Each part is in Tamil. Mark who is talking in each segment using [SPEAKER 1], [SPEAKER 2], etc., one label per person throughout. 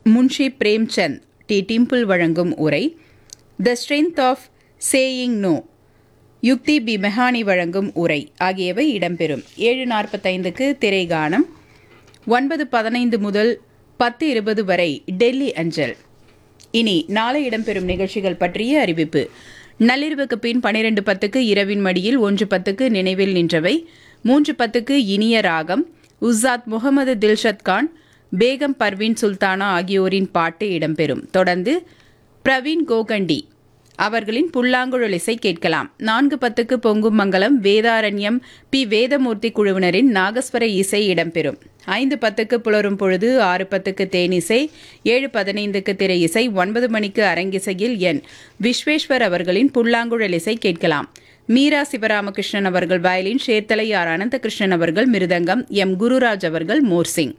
[SPEAKER 1] முன்ஷி பிரேம்சந்த் டி டிம்பிள் வழங்கும் உரை the strength of saying no Yukti P Mehani வழங்கும் உரை ஆகியவை இடம்பெறும் ஏழு நாற்பத்தைந்துக்கு திரைகானம் ஒன்பது பதினைந்து முதல் பத்து இருபது வரை டெல்லி அஞ்சல் இனி நாளை இடம்பெறும் நிகழ்ச்சிகள் பற்றிய அறிவிப்பு நள்ளிரவுக்கு பின் பனிரெண்டு பத்துக்கு இரவின் மடியில் ஒன்று பத்துக்கு நினைவில் நின்றவை மூன்று பத்துக்கு இனிய ராகம் உஸ்ஸாத் முகமது தில்ஷத் கான் பேகம் பர்வீன் சுல்தானா ஆகியோரின் பாட்டு இடம்பெறும் தொடர்ந்து பிரவீன் கோகண்டி அவர்களின் புல்லாங்குழல் இசை கேட்கலாம் நான்கு பத்துக்கு பொங்கும் மங்கலம் வேதாரண்யம் பி வேதமூர்த்தி குழுவினரின் நாகஸ்வர இசை இடம்பெறும் ஐந்து பத்துக்கு புலரும் பொழுது ஆறு பத்துக்கு தேனிசை ஏழு பதினைந்துக்கு திரை இசை ஒன்பது மணிக்கு அரங்கிசையில் என் விஸ்வேஸ்வர் அவர்களின் புல்லாங்குழல் இசை கேட்கலாம் மீரா சிவராமகிருஷ்ணன் அவர்கள் வயலின் சேர்த்தலை ஆர் அனந்தகிருஷ்ணன் அவர்கள் மிருதங்கம் எம் குருராஜ் அவர்கள் மோர்சிங்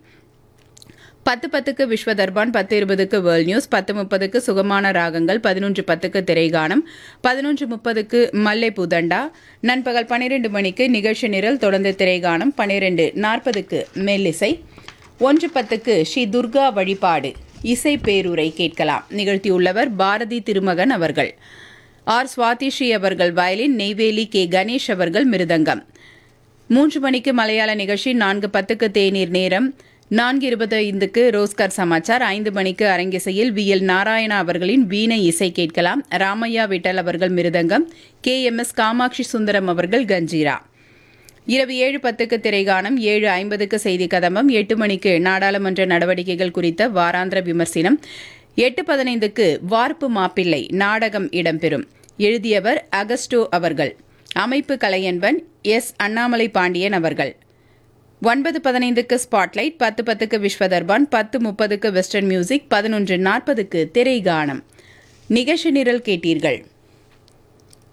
[SPEAKER 1] பத்து பத்துக்கு விஸ்வ தர்பான் பத்து இருபதுக்கு வேர்ல்ட் நியூஸ் பத்து முப்பதுக்கு சுகமான ராகங்கள் பதினொன்று பத்துக்கு திரைகானம் பதினொன்று முப்பதுக்கு மல்லை புதண்டா நண்பகல் பன்னிரெண்டு மணிக்கு நிகழ்ச்சி நிரல் தொடர்ந்து திரைகானம் பன்னிரெண்டு நாற்பதுக்கு மெல்லிசை ஒன்று பத்துக்கு ஸ்ரீ துர்கா வழிபாடு இசை பேருரை கேட்கலாம் நிகழ்த்தியுள்ளவர் பாரதி திருமகன் அவர்கள் ஆர் சுவாதி ஸ்ரீ அவர்கள் வயலின் நெய்வேலி கே கணேஷ் அவர்கள் மிருதங்கம் மூன்று மணிக்கு மலையாள நிகழ்ச்சி நான்கு பத்துக்கு தேநீர் நேரம் நான்கு இருபது ஐந்துக்கு ரோஸ்கர் சமாச்சார் ஐந்து மணிக்கு அரங்கிசையில் வி எல் நாராயணா அவர்களின் வீணை இசை கேட்கலாம் ராமையா விட்டல் அவர்கள் mridangam K M S Kamakshi Sundaram அவர்கள் கஞ்சீரா இரவு ஏழு பத்துக்கு திரைகானம் ஏழு ஐம்பதுக்கு செய்தி கதம்பம் எட்டு மணிக்கு நாடாளுமன்ற நடவடிக்கைகள் குறித்த வாராந்திர விமர்சனம் எட்டு பதினைந்துக்கு வார்ப்பு மாப்பிள்ளை நாடகம் இடம்பெறும் எழுதியவர் அகஸ்டோ அவர்கள் அமைப்பு கலையன்பன் எஸ் அண்ணாமலை பாண்டியன் அவர்கள் ஒன்பது பதினைந்துக்கு ஸ்பாட்லைட் பத்து பத்துக்கு விஸ்வதர்பான் பத்து முப்பதுக்கு வெஸ்டர்ன் மியூசிக் பதினொன்று நாற்பதுக்கு திரைகானம் நிகழ்ச்சி நிரல் கேட்டீர்கள்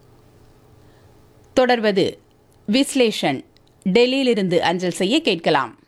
[SPEAKER 1] தொடர்வது விஸ்லேஷன் டெல்லியிலிருந்து அஞ்சல் செய்ய கேட்கலாம்